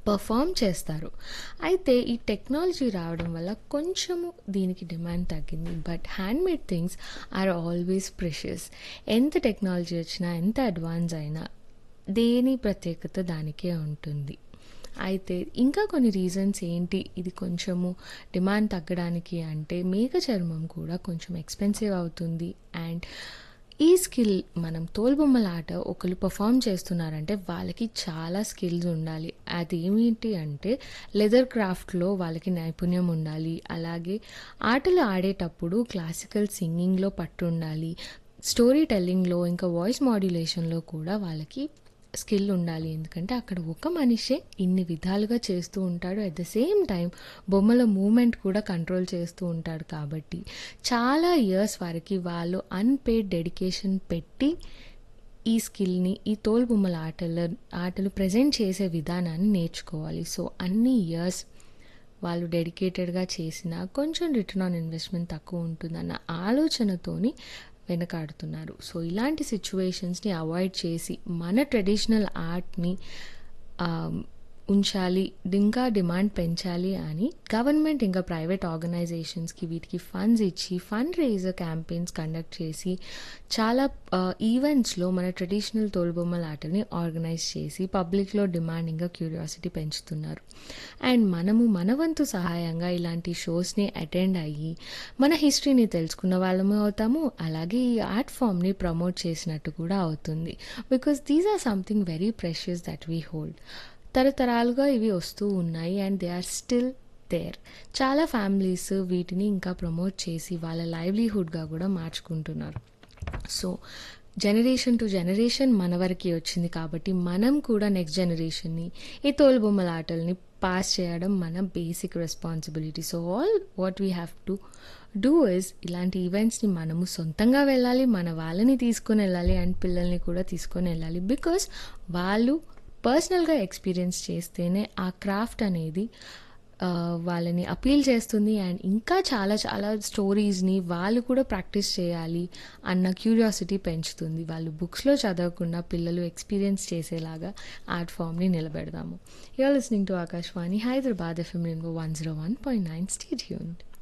perform చేస్తారు అయితే ఈ టెక్నాలజీ రావడం వల్ల కొంచెము దీనికి డిమాండ్ తగ్గింది but handmade things are always precious ఎంత టెక్నాలజీ వచ్చినా ఎంత అడ్వాన్స్ అయినా దేని ప్రత్యేకత దానికే ఉంటుంది అయితే ఇంకా కొన్ని రీజన్స్ ఏంటి ఇది కొంచెము డిమాండ్ తగ్గడానికి అంటే మేక చర్మం కూడా కొంచెం ఎక్స్పెన్సివ్ అవుతుంది అండ్ ఈ స్కిల్ మనం తోలుబొమ్మల ఆట ఒకరు పర్ఫామ్ చేస్తున్నారంటే వాళ్ళకి చాలా స్కిల్స్ ఉండాలి అదేమిటి అంటే లెదర్ క్రాఫ్ట్లో వాళ్ళకి నైపుణ్యం ఉండాలి అలాగే ఆటలు ఆడేటప్పుడు క్లాసికల్ సింగింగ్లో పట్టు ఉండాలి స్టోరీ టెల్లింగ్లో ఇంకా వాయిస్ మాడ్యులేషన్లో కూడా వాళ్ళకి స్కిల్ ఉండాలి ఎందుకంటే అక్కడ ఒక మనిషే ఇన్ని విధాలుగా చేస్తూ ఉంటాడు అట్ ద సేమ్ టైం బొమ్మల మూమెంట్ కూడా కంట్రోల్ చేస్తూ ఉంటాడు కాబట్టి చాలా ఇయర్స్ వరకు వాళ్ళు అన్పేడ్ డెడికేషన్ పెట్టి ఈ స్కిల్ని ఈ తోలు బొమ్మల ఆటల ఆటలు ప్రజెంట్ చేసే విధానాన్ని నేర్చుకోవాలి సో అన్ని ఇయర్స్ వాళ్ళు డెడికేటెడ్గా చేసిన కొంచెం రిటర్న్ ఆన్ ఇన్వెస్ట్మెంట్ తక్కువ ఉంటుందన్న ఆలోచనతోని వెనకాడుతున్నారు సో ఇలాంటి సిచ్యువేషన్స్ని అవాయిడ్ చేసి మన ట్రెడిషనల్ ఆర్ట్ని ఉంచాలి ఇంకా డిమాండ్ పెంచాలి అని గవర్నమెంట్ ఇంకా ప్రైవేట్ ఆర్గనైజేషన్స్కి వీటికి ఫండ్స్ ఇచ్చి ఫండ్ రేజర్ క్యాంపెయిన్స్ కండక్ట్ చేసి చాలా ఈవెంట్స్లో మన ట్రెడిషనల్ తోలుబొమ్మల ఆటని ఆర్గనైజ్ చేసి పబ్లిక్లో డిమాండ్ ఇంకా క్యూరియాసిటీ పెంచుతున్నారు అండ్ మనము మన వంతు సహాయంగా ఇలాంటి షోస్ని అటెండ్ అయ్యి మన హిస్టరీని తెలుసుకున్న వాళ్ళము అవుతాము అలాగే ఈ ఆర్ట్ ఫామ్ని ప్రమోట్ చేసినట్టు కూడా అవుతుంది because these are something very precious that we hold తరతరాలుగా ఇవి వస్తూ ఉన్నాయి and they are still there చాలా ఫ్యామిలీస్ వీటిని ఇంకా ప్రమోట్ చేసి వాళ్ళ లైవ్లీహుడ్గా కూడా మార్చుకుంటున్నారు సో జనరేషన్ టు జనరేషన్ మన వరకు వచ్చింది కాబట్టి మనం కూడా నెక్స్ట్ జనరేషన్ని ఈ తోలుబొమ్మల ఆటల్ని పాస్ చేయడం మన basic responsibility so all what we have to do is ఇలాంటి ఈవెంట్స్ని మనము సొంతంగా వెళ్ళాలి మన వాళ్ళని తీసుకొని వెళ్ళాలి అండ్ పిల్లల్ని కూడా తీసుకొని వెళ్ళాలి బికాస్ వాళ్ళు పర్సనల్గా ఎక్స్పీరియన్స్ చేస్తేనే ఆ క్రాఫ్ట్ అనేది వాళ్ళని అపీల్ చేస్తుంది అండ్ ఇంకా చాలా చాలా స్టోరీస్ని వాళ్ళు కూడా ప్రాక్టీస్ చేయాలి అన్న క్యూరియాసిటీ పెంచుతుంది వాళ్ళు బుక్స్లో చదవకుండా పిల్లలు ఎక్స్పీరియన్స్ చేసేలాగా ఆర్ట్ ఫామ్ని నిలబెడదాము you're listening to Akashvani Hyderabad FM Rainbow one zero one point nine state unit